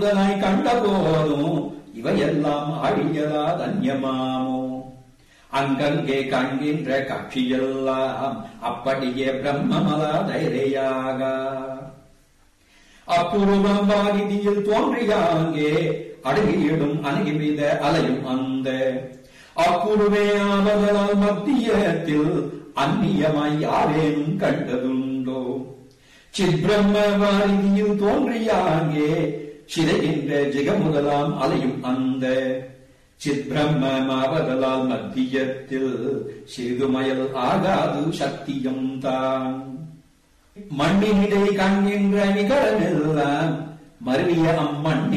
முதலாய் கண்ட போதும் இவையெல்லாம் அழியலா தன்யமாமோ அங்கங்கே காண்கின்ற கட்சியெல்லாம் அப்படியே பிரம்மமலா தைரையாக அப்புருவம் வாரிதியில் தோன்றியாங்கே அடங்கியிடும் அணுகிவித அலையும் அந்த அப்புருவே ஆவதனால் மத்தியத்தில் அந்நியமாய் யாரேனும் கண்டதுண்டோ சித்பிரம்ம வாரிதியில் தோன்றியாங்கே சிதைகின்ற ஜெகமுதலாம் அலையும் அந்த சித்பிரம்மமாவதலால் மத்தியத்தில் சிறுதுமயல் ஆகாது சக்தியும் தான் மண்ணினிடை காண்கின்ற நிகழமெல்லாம் மருவிய அம்மண்ணி